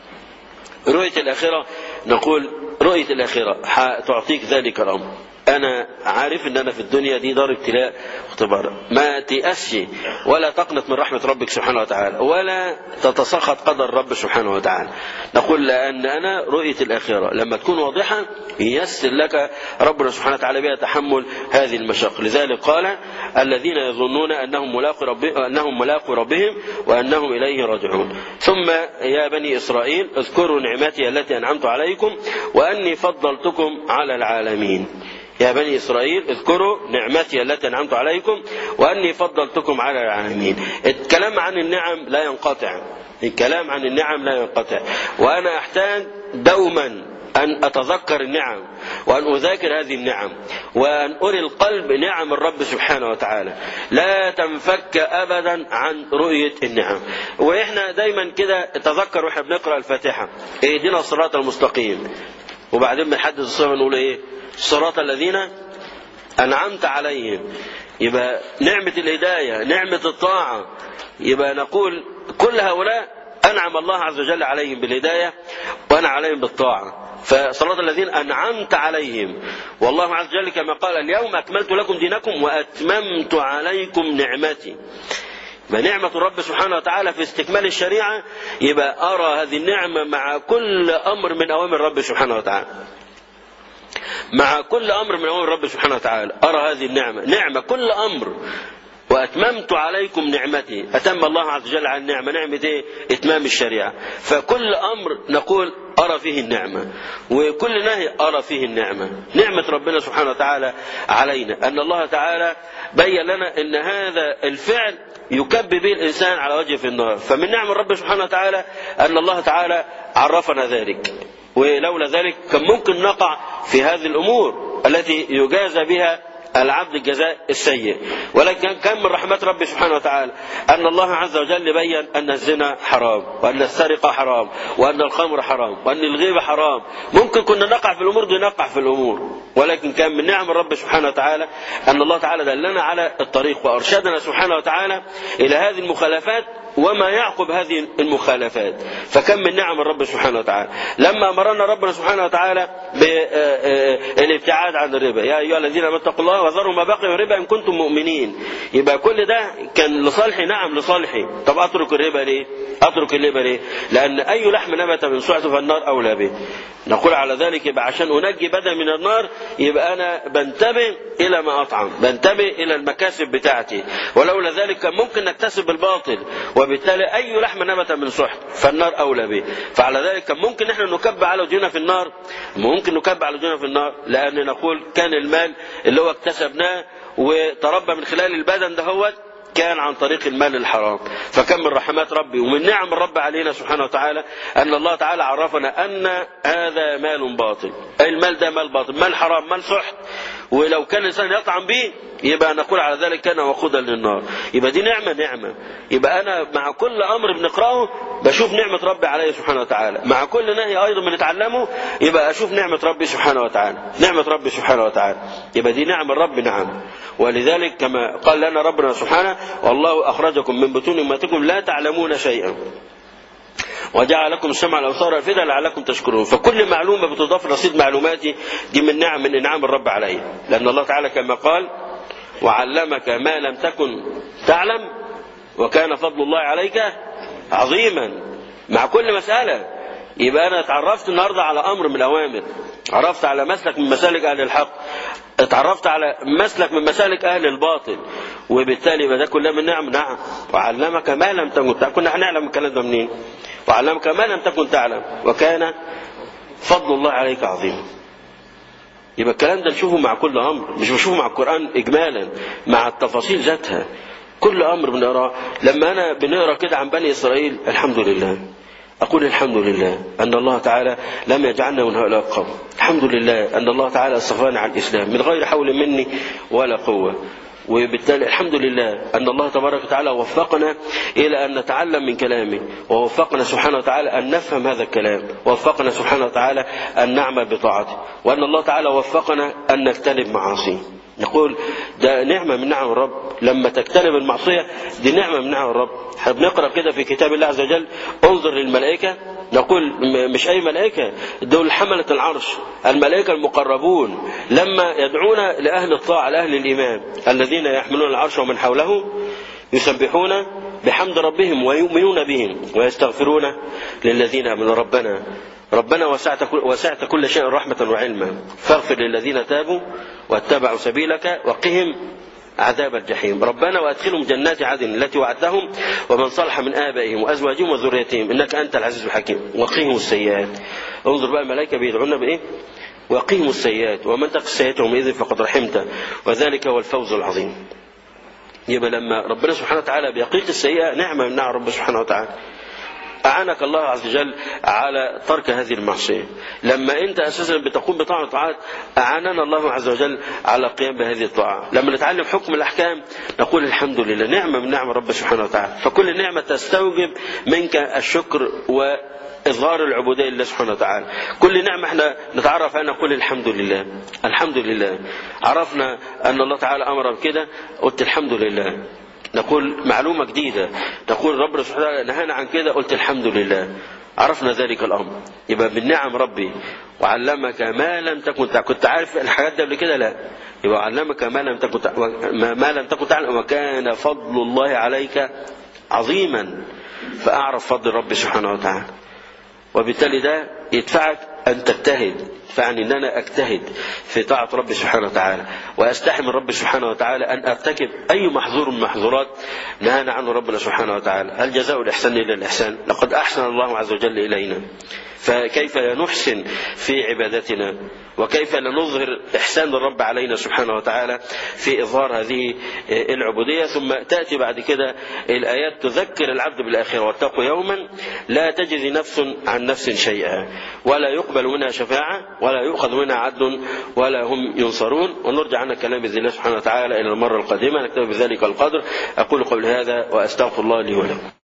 رؤية الآخرة نقول رؤية الآخرة تعطيك ذلك الأمر أنا عارف أن أنا في الدنيا دي دار ابتلاء واختبار ما تيأسش ولا تقنط من رحمة ربك سبحانه وتعالى ولا تتسخط قدر رب سبحانه وتعالى نقول لأن أنا رؤية الآخرة لما تكون واضحة ييسر لك ربنا سبحانه وتعالى بها تحمل هذه المشاق لذلك قال الذين يظنون أنهم ملاقوا ربهم, أنهم ملاقوا ربهم وأنهم إليه راجعون ثم يا بني إسرائيل اذكروا نعمتي التي أنعمت عليكم وأني فضلتكم على العالمين يا بني إسرائيل اذكروا نعمتي التي أنعمت عليكم وأني فضلتكم على العالمين الكلام عن النعم لا ينقطع الكلام عن النعم لا ينقطع وأنا أحتاج دوما أن أتذكر النعم وأن أذاكر هذه النعم وأن أري القلب نعم الرب سبحانه وتعالى لا تنفك أبدا عن رؤية النعم وإحنا دايما كده تذكر وإحنا بنقرأ الفاتحة اهدنا الصراط المستقيم وبعدين بنحدد الصلاة نقول إيه صراط الذين أنعمت عليهم يبقى نعمة الهداية نعمة الطاعة يبقى نقول كل هؤلاء أنعم الله عز وجل عليهم بالهداية وأنا عليهم بالطاعة فصلاة الذين أنعمت عليهم والله عز وجل كما قال اليوم أكملت لكم دينكم وأتممت عليكم نعمتي ما نعمة الرب سبحانه وتعالى في استكمال الشريعة يبقى أرى هذه النعمة مع كل أمر من أوامر الرب سبحانه وتعالى مع كل أمر من أوامر الرب سبحانه وتعالى أرى هذه النعمة نعمة كل أمر وأتممت عليكم نعمتي أتم الله عز وجل على النعمة نعمة إيه؟ إتمام الشريعة فكل أمر نقول أرى فيه النعمة وكل نهي أرى فيه النعمة نعمة ربنا سبحانه وتعالى علينا أن الله تعالى بين لنا أن هذا الفعل يكب به الإنسان على وجه في النار فمن نعم الرب سبحانه وتعالى أن الله تعالى عرفنا ذلك ولولا ذلك كان ممكن نقع في هذه الأمور التي يجازى بها العبد الجزاء السيء ولكن كان من رحمة ربي سبحانه وتعالى أن الله عز وجل بين أن الزنا حرام وأن السرقة حرام وأن الخمر حرام وأن الغيبة حرام ممكن كنا نقع في الأمور دي نقع في الأمور ولكن كان من نعم الرب سبحانه وتعالى أن الله تعالى دلنا على الطريق وأرشدنا سبحانه وتعالى إلى هذه المخالفات وما يعقب هذه المخالفات فكم من نعم الرب سبحانه وتعالى لما أمرنا ربنا سبحانه وتعالى بالابتعاد عن الربا يا أيها الذين آمنوا اتقوا الله وذروا ما بقي من الربا إن كنتم مؤمنين يبقى كل ده كان لصالحي نعم لصالحي طب أترك الربا ليه أترك الربا ليه لأن أي لحم نبت من سعته فالنار أولى به نقول على ذلك يبقى عشان أنجي بدن من النار يبقى أنا بنتبه إلى ما أطعم بنتبه إلى المكاسب بتاعتي ولولا ذلك كان ممكن نكتسب بالباطل وبالتالي أي لحم نبت من سحت فالنار أولى به فعلى ذلك كان ممكن احنا نكب على وجوهنا في النار ممكن نكب على وجوهنا في النار لأن نقول كان المال اللي هو اكتسبناه وتربى من خلال البدن دهوت كان عن طريق المال الحرام فكم من رحمات ربي ومن نعم الرب علينا سبحانه وتعالى أن الله تعالى عرفنا أن هذا مال باطل أي المال ده مال باطل مال حرام مال سحت ولو كان الإنسان يطعم به يبقى نقول على ذلك كان وقودا للنار يبقى دي نعمة نعمة يبقى أنا مع كل أمر بنقرأه بشوف نعمة ربي علي سبحانه وتعالى مع كل نهي أيضا بنتعلمه يبقى أشوف نعمة ربي سبحانه وتعالى نعمة ربي سبحانه وتعالى يبقى دي نعم الرب نعم ولذلك كما قال لنا ربنا سبحانه والله أخرجكم من بطون أمتكم لا تعلمون شيئا وجعل لكم السمع والابصار والافئده لعلكم تشكرون فكل معلومه بتضاف رصيد معلوماتي دي من نعم من انعام الرب علي لان الله تعالى كما قال وعلمك ما لم تكن تعلم وكان فضل الله عليك عظيما مع كل مساله يبقى انا اتعرفت النهارده على امر من الاوامر عرفت على مسلك من مسالك اهل الحق اتعرفت على مسلك من مسالك اهل الباطل وبالتالي يبقى ده كلها من نعم نعم وعلمك ما لم تكن تعلم كنا هنعلم الكلام ده منين وعلمك ما لم تكن تعلم وكان فضل الله عليك عظيما يبقى الكلام ده نشوفه مع كل امر مش بنشوفه مع القران اجمالا مع التفاصيل ذاتها كل امر بنقراه لما انا بنقرا كده عن بني اسرائيل الحمد لله أقول الحمد لله أن الله تعالى لم يجعلنا من هؤلاء القوم الحمد لله أن الله تعالى اصطفانا على الإسلام من غير حول مني ولا قوة وبالتالي الحمد لله أن الله تبارك وتعالى وفقنا إلى أن نتعلم من كلامه ووفقنا سبحانه وتعالى أن نفهم هذا الكلام ووفقنا سبحانه وتعالى أن نعمل بطاعته وأن الله تعالى وفقنا أن نجتنب معاصيه نقول ده نعمة من نعم الرب لما تجتنب المعصية دي نعمة من نعم الرب احنا بنقرأ كده في كتاب الله عز وجل انظر للملائكة نقول مش أي ملائكة دول حملة العرش الملائكة المقربون لما يدعون لأهل الطاعة لأهل الإيمان الذين يحملون العرش ومن حوله يسبحون بحمد ربهم ويؤمنون بهم ويستغفرون للذين آمنوا ربنا ربنا وسعت كل, وسعت كل شيء رحمة وعلما فاغفر للذين تابوا واتبعوا سبيلك وقهم عذاب الجحيم ربنا وادخلهم جنات عدن التي وعدتهم ومن صلح من ابائهم وازواجهم وذريتهم انك انت العزيز الحكيم وقهم السيئات انظر بقى الملائكه بيدعونا بايه وقهم السيئات ومن تق السيئات يومئذ فقد رحمته وذلك هو الفوز العظيم يبقى لما ربنا سبحانه وتعالى بيقيك السيئه نعمه من نعم ربنا سبحانه وتعالى أعانك الله عز وجل على ترك هذه المعصية لما أنت أساسا بتقوم بطاعة الطاعات أعاننا الله عز وجل على القيام بهذه الطاعة لما نتعلم حكم الأحكام نقول الحمد لله نعمة من نعم رب سبحانه وتعالى فكل نعمة تستوجب منك الشكر و إظهار العبودية لله سبحانه وتعالى كل نعمة احنا نتعرف أن نقول الحمد لله الحمد لله عرفنا أن الله تعالى أمر بكده قلت الحمد لله نقول معلومة جديدة نقول ربنا سبحانه وتعالى نهانا عن كده قلت الحمد لله عرفنا ذلك الأمر يبقى من نعم ربي وعلمك ما لم تكن تعلم كنت عارف الحاجات دي قبل كده لا يبقى علمك ما لم تكن تعلم ما لم تكن تعلم وكان فضل الله عليك عظيما فأعرف فضل ربي سبحانه وتعالى وبالتالي ده يدفعك أن تجتهد فعني أن أنا أجتهد في طاعة ربي سبحانه وتعالى وأستحي من ربي سبحانه وتعالى أن أرتكب أي محظور من محظورات نهانا عنه ربنا سبحانه وتعالى هل جزاء الإحسان إلا الإحسان لقد أحسن الله عز وجل إلينا فكيف لا نحسن في عبادتنا وكيف لا نظهر إحسان الرب علينا سبحانه وتعالى في إظهار هذه العبودية ثم تأتي بعد كده الآيات تذكر العبد بالآخرة واتقوا يوما لا تجزي نفس عن نفس شيئا ولا يقبل منها شفاعة ولا يؤخذ منها عدل ولا هم ينصرون ونرجع عن كلام بإذن الله سبحانه وتعالى إلى المرة القادمة نكتب بذلك القدر أقول قول هذا وأستغفر الله لي ولكم